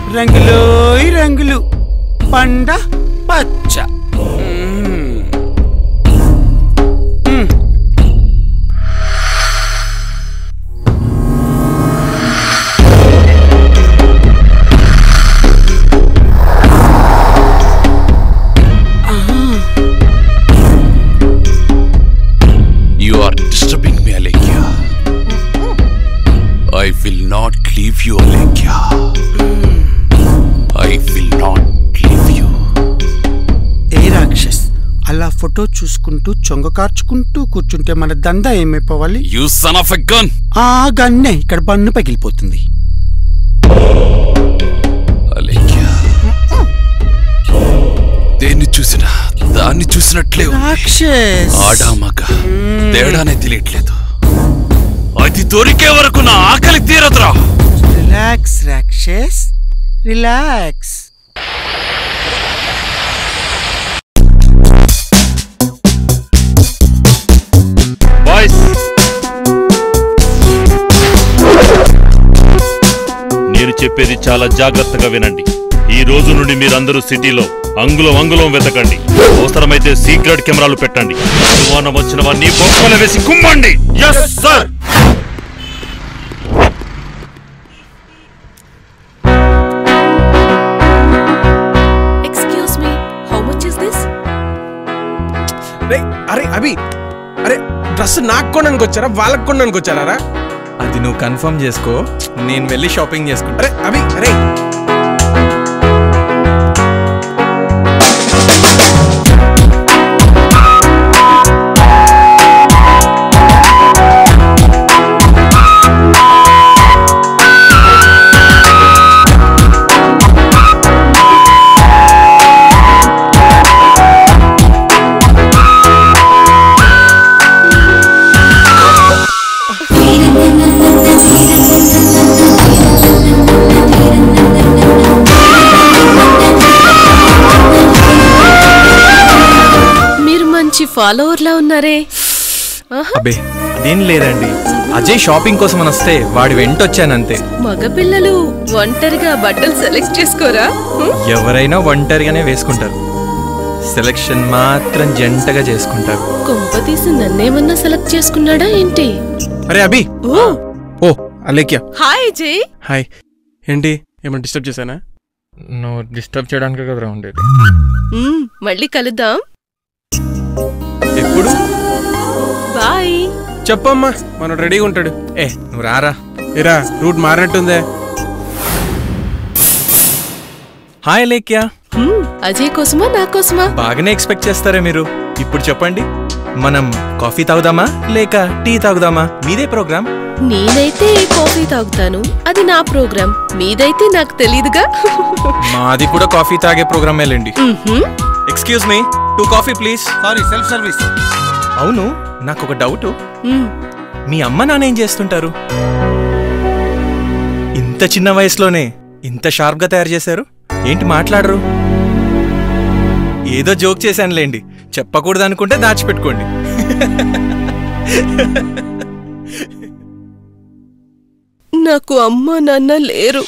రంగులోయ్ రంగులు పండ పచ్చ మ్మ్. మ్మ్. You are disturbing me, Alekia. I will not leave you, Alekia. I will not leave you. ఏ రాక్షస్ అలా photo చూసుకుంటూ చొంగ కార్చుకుంటూ కూర్చుంటే మన దందా ఏమైపోవాలి You son of a gun! ఆ గన్నే ఇక్కడ బన్ను పగిలిపోతుంది Alekia. దేన్ని చూసినా దాన్ని చూసినట్లే ఉంది. రాక్షస్ ఆడా మగ తేడానే తెలియట్లేదు అది దొరికే వరకు నా ఆకలి తీరదురా రిలాక్స్ రాక్షస్ రిలాక్స్ బాయ్స్ నేను చెప్పేది చాలా జాగ్రత్తగా వినండి ఈ రోజు నుండి మీరందరూ సిటీలో అంగుళం అంగుళం వెతకండి అవసరమైతే సీక్రెట్ కెమెరాలు పెట్టండి అనుమానం వచ్చిన వారిని బొక్కలు వేసి కుమ్మండి yes sir excuse me how much is this రే అరే అభి అరే డ్రెస్ నాకు కొనడానికి వచ్చారా వాళ్ళకి కొనడానికి వచ్చారా రా? అది నువ్వు కన్ఫర్మ్ చేసుకో నేను వెళ్ళి షాపింగ్ చేసుకుంటా అరే అభి అరే మీరు మంచి ఫాలోవర్ లా ఉన్నారే ఆహా, అబే అదేం లేదండి అజయ్ షాపింగ్ కోసం అని వస్తే వాడి వెంట వచ్చానంతే మగపిల్లలు ఒంటరిగా బట్టలు సెలెక్ట్ చేసుకోరా హ్మ్? ఎవరైనా ఒంటరిగానే వేసుకుంటారు సెలెక్షన్ మాత్రం జంటగా చేసుకుంటారు కొంప తీసి నన్నేమన్నా సెలెక్ట్ చేసుకున్నాడా ఏంటి అరే అభి ఓ ఓ అలేఖ్య హాయ్ జై హాయ్ ఏంటి ఏమైనా డిస్టర్బ్ చేశానా నువ్వు డిస్టర్బ్ చేయడానికి కదరా ఉండేది మ్మ్, మళ్ళీ కలుద్దాం ఎప్పుడు బాయ్ చెప్పమ్మా మనం రెడీగా ఉంటాడు ఏ నువ్వు రారా ఏరా రూట్ మారినట్టుందే హాయ్ లేక్యా మ్మ్, అజయ్ కోసమా నా కోసమా బాగానే ఎక్స్పెక్ట్ చేస్తారే మీరు ఇప్పుడు చెప్పండి మనం కాఫీ తాగుదామా లేక టీ తాగుదామా మీదే ప్రోగ్రామ్ నేనైతే కాఫీ తాగుతాను అది నా ప్రోగ్రామ్ మీదైతే నాకు తెలీదుగా మాది కూడా కాఫీ తాగే ప్రోగ్రామ్ వెళ్ళండి మ్హూ. Excuse me two coffee please sorry self service అవును నాకు ఒక డౌట్ మ్మ్. మీ అమ్మ నాన్న ఏం చేస్తుంటారు ఇంత చిన్న వయసులోనే ఇంత షార్ప్గా తయారు చేశారు ఏంటి మాట్లాడరు ఏదో జోక్ చేశానులేండి చెప్పకూడదు అనుకుంటే దాచిపెట్టుకోండి నాకు అమ్మ నాన్న లేరు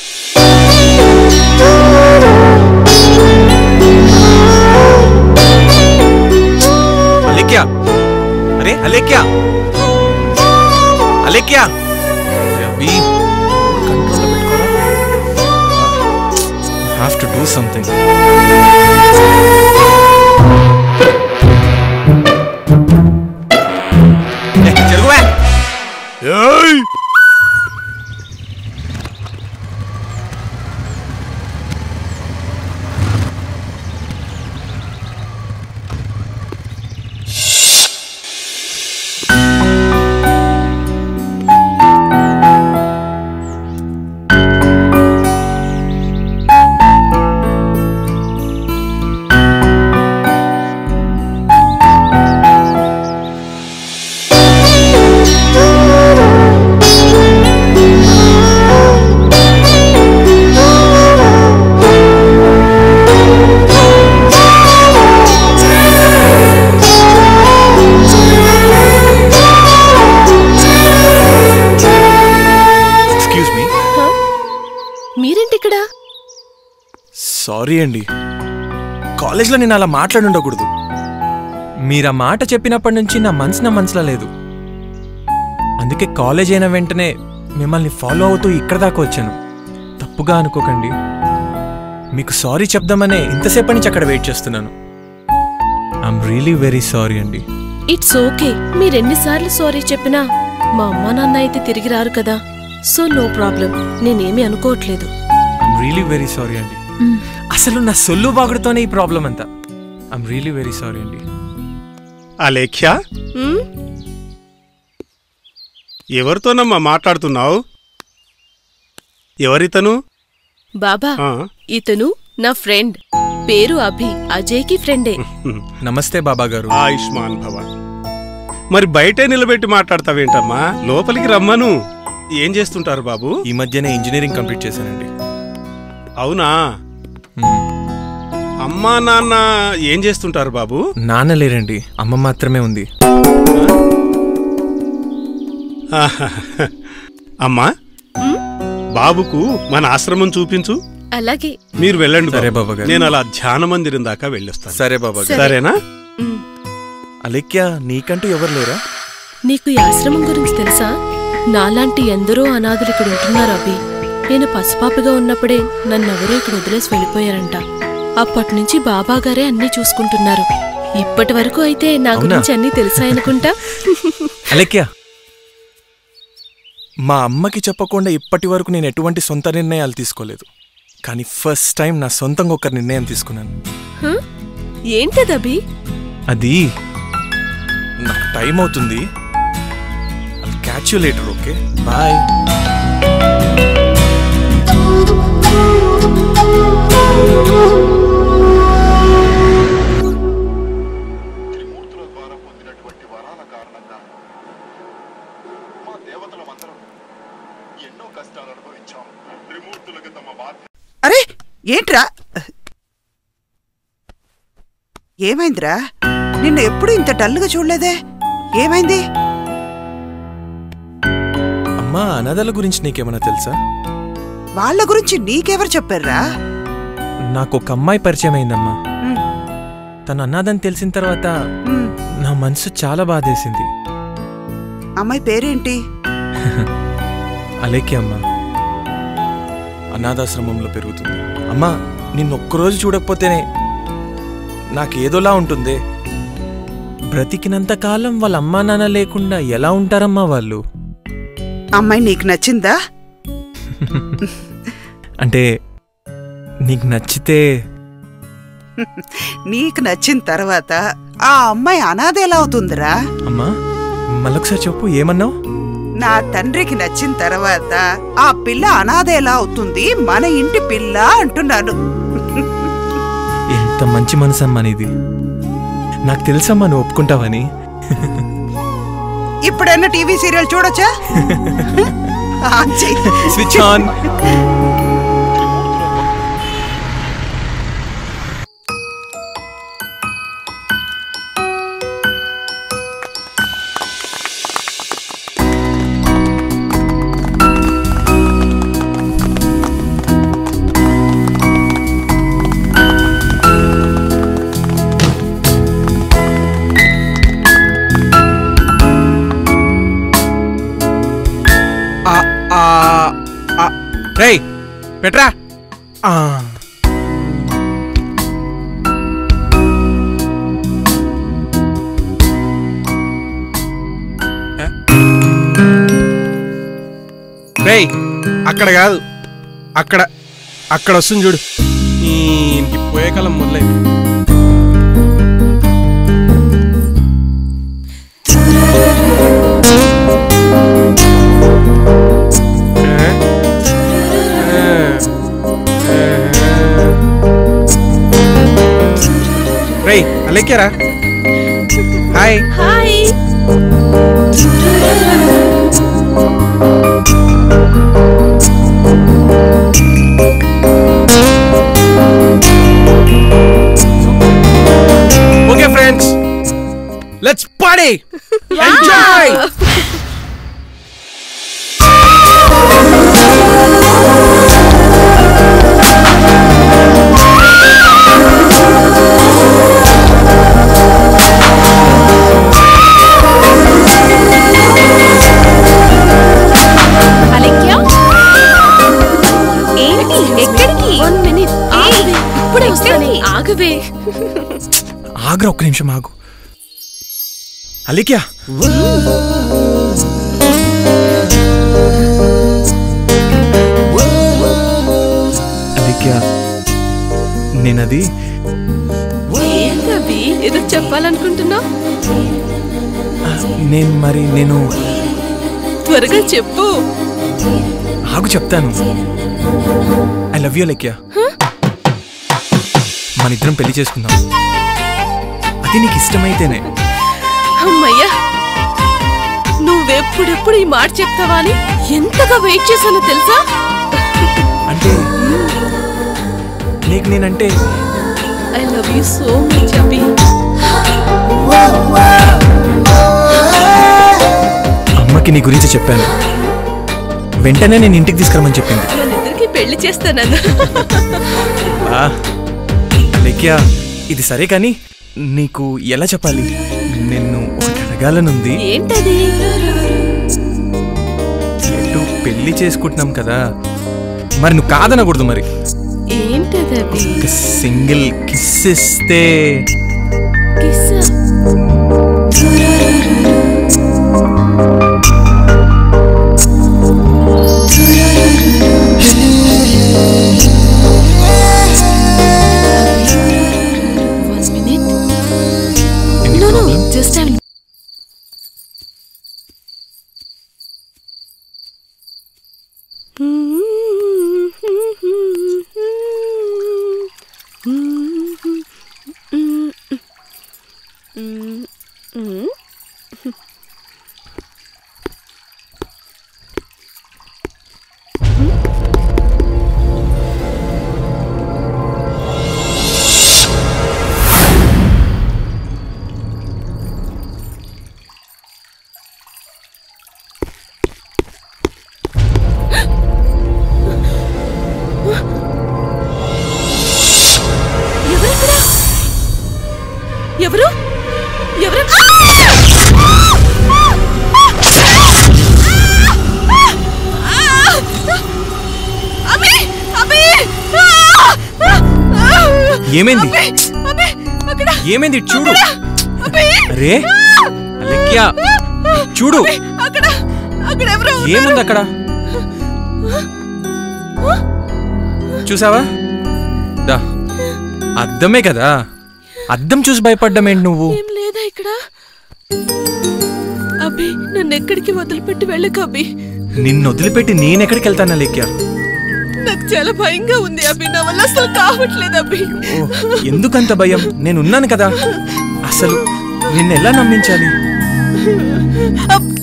అలేక్యా అరే అలేక్యా అలేక్యా రవి కంట్రోల్లో పెట్టుకోరా హ్యావ్ టు డూ సంథింగ్ జరుగువా సారీ అండి కాలేజ్లో నేను అలా మాట్లాడి ఉండకూడదు మీరు ఆ మాట చెప్పినప్పటి నుంచి నా మనసు నా మనసులో లేదు అందుకే కాలేజ్ అయిన వెంటనే మిమ్మల్ని ఫాలో అవుతూ ఇక్కడ దాకా వచ్చాను తప్పుగా అనుకోకండి మీకు సారీ చెప్దామనే ఇంతసేపటి నుంచి అక్కడ వెయిట్ చేస్తున్నాను ఐఎమ్ రియలీ వెరీ సారీ అండి ఇట్స్ ఓకే మీరెన్నిసార్లు సారీ చెప్పినా మా అమ్మా నాన్న అయితే తిరిగి రారు కదా సో నో ప్రాబ్లం నేనేమీ అనుకోవట్లేదు ఐఎమ్ రియలీ వెరీ సారీ అండి అసలు నా సొల్లు బాగుడుతోనే ఈ ప్రాబ్లం అంతా ఐఎమ్ రియలీ వెరీ సారీ అండి అలేఖ్య మ్? ఎవరితోనమ్మా మాట్లాడుతున్నావు ఎవరితను బాబా ఆ, ఇతను నా ఫ్రెండ్ పేరు అభి అజయ్కి ఫ్రెండే నమస్తే బాబా గారు ఆయుష్మాన్ భవ మరి బయటే నిలబెట్టి మాట్లాడతావేంటమ్మా లోపలికి రమ్మను ఏం చేస్తుంటారు బాబు ఈ మధ్యనే ఇంజనీరింగ్ కంప్లీట్ చేశానండి అవునా మ్మ్. అమ్మా నాన్న ఏం చేస్తుంటారు బాబు నాన్న లేరండి అమ్మ మాత్రమే ఉంది ఆహా. అమ్మా బాబుకు మన ఆశ్రమం చూపించు అలాగే మీరు వెళ్ళండి సరే బాబు. బాబా గారు. నేను అలా ధ్యాన మందిరం దాకా వెళ్ళొస్తాను సరే బాబా గారు. సరే. సరేనా మ్. అలెక్య నీకంటూ ఎవరు లేరా నీకు ఈ ఆశ్రమం గురించి తెలుసా నాలాంటి ఎందరో అనాథులు ఇక్కడ ఉంటున్నారు అభి నేను పసిపాపిగా ఉన్నప్పుడే నన్నెవరో ఇక్కడ వదిలేసి వెళ్ళిపోయారంట అప్పటి నుంచి బాబా గారే అన్నీ చూసుకుంటున్నారు ఇప్పటి వరకు అయితే నా అవునా? గురించి అన్నీ తెలుసాయనుకుంటా అలెక్య మా అమ్మకి చెప్పకుండా ఇప్పటి వరకు నేను ఎటువంటి సొంత నిర్ణయాలు తీసుకోలేదు కానీ ఫస్ట్ టైం నా సొంతంగా ఒక నిర్ణయం తీసుకున్నాను హ? ఏంటది అభి అది నాకు టైం అవుతుంది catch you later okay bye త్రిమూర్తుల ద్వారా పొందినటువంటి వరాల కారణంగా మా దేవతలమందరం ఎన్నో కష్టాలు అనుభవించాం త్రిమూర్తులకి తమ బాధ్యత అరే ఏంట్రా ఏమైందిరా నిన్ను ఎప్పుడు ఇంత డల్గా చూడలేదే ఏమైంది అమ్మా అనాథల గురించి నీకేమైనా తెలుసా వాళ్ళ గురించి నీకెవరు చెప్పారురా నాకు ఒక అమ్మాయి పరిచయం అయిందమ్మా ఉమ్, తను అనాథని తెలిసిన తర్వాత ఉమ్. నా మనసు చాలా బాధేసింది అమ్మాయి పేరేంటి అలేకే అమ్మా అనాథాశ్రమంలో పెరుగుతుంది అమ్మా నిన్ను ఒక్కరోజు చూడకపోతేనే నాకేదోలా ఉంటుంది బ్రతికినంత కాలం వాళ్ళ అమ్మా నాన్న లేకుండా ఎలా ఉంటారమ్మా వాళ్ళు అమ్మాయి నీకు నచ్చిందా అంటే నీకు నచ్చితే నీకు నచ్చిన తర్వాత ఆ అమ్మాయి అనాథ ఎలా అవుతుందిరా అమ్మా మళ్ళొకసారి చెప్పు ఏమన్నావు నా తండ్రికి నచ్చిన తర్వాత ఆ పిల్ల అనాథ ఎలా అవుతుంది మన ఇంటి పిల్ల అంటున్నాను ఎంత మంచి మనసు అమ్మా నీది నాకు తెలుసమ్మా నువ్వు ఒప్పుకుంటావని ఇప్పుడైనా టీవీ సీరియల్ చూడొచ్చా ఆన్ చెయ్యి. స్విచ్ ఆన్ ఆ, ఆ, ఆ. రేయ్ పెట్రా ఆ. ఏ? రేయ్ అక్కడ కాదు అక్కడ అక్కడ వస్తుంది చూడు ఈ ఇంటి పోయే కాలం మొదలైంది రేయ్ అలెక్కారా hi hi okay friends let's party enjoy Wow! నిమిషం ఆగు అలిక్యా అలిక్యా నేనది ఏంటవి ఏదో చెప్పాలనుకుంటున్నావు నేను మరి నేను త్వరగా చెప్పు ఆగు చెప్తాను ఐ లవ్ యూ లెక్యా మన ఇద్దరం పెళ్లి చేసుకుందాం అది నీకు ఇష్టమైతేనే అమ్మయ్యా నువ్వెప్పుడెప్పుడు ఈ మాట చెప్తావా అని ఎంతగా వెయిట్ చేశానో తెలుసా అంటే నీకు నేనంటే I love you so much Abhi అమ్మకి నీ గురించి చెప్పాను వెంటనే నేను ఇంటికి తీసుకురమని చెప్పింది మన ఇద్దరికి పెళ్లి చేస్తానన్న బా లెక్యా ఇది సరే కానీ నీకు ఎలా చెప్పాలి నిన్ను ఒకటి అడగాలనుంది ఏంటది ఎటు పెళ్లి చేసుకుంటున్నాం కదా మరి నువ్వు కాదనకూడదు మరి ఏంటది అభి ఒక సింగిల్ కిస్ ఇస్తే కిస్సా? One minute. Any No, problem? no, just I'm ఎవరెక్కడ ఎవరు ఎవరు అభి అభి ఏమైంది అభి అక్కడ ఏమైంది ఇటు చూడు అభి అరే అలెక్యా చూడు అక్కడ అక్కడ ఎవరు ఏముంది అక్కడ చూసావా దా అద్దమే కదా అద్దం చూసి భయపడ్డం ఏంటి నువ్వు ఏం లేదా ఇక్కడ అభి నన్ను ఎక్కడికి వదిలిపెట్టి వెళ్ళకు అభి నిన్ను వదిలిపెట్టి నేనెక్కడికి వెళ్తాను అలెక్యా నాకు చాలా భయంగా ఉంది అభి నా వల్ల అసలు కావట్లేదు అభి ఓ, ఎందుకంత భయం నేనున్నాను కదా అసలు నిన్ను ఎలా నమ్మించాలి అబ్-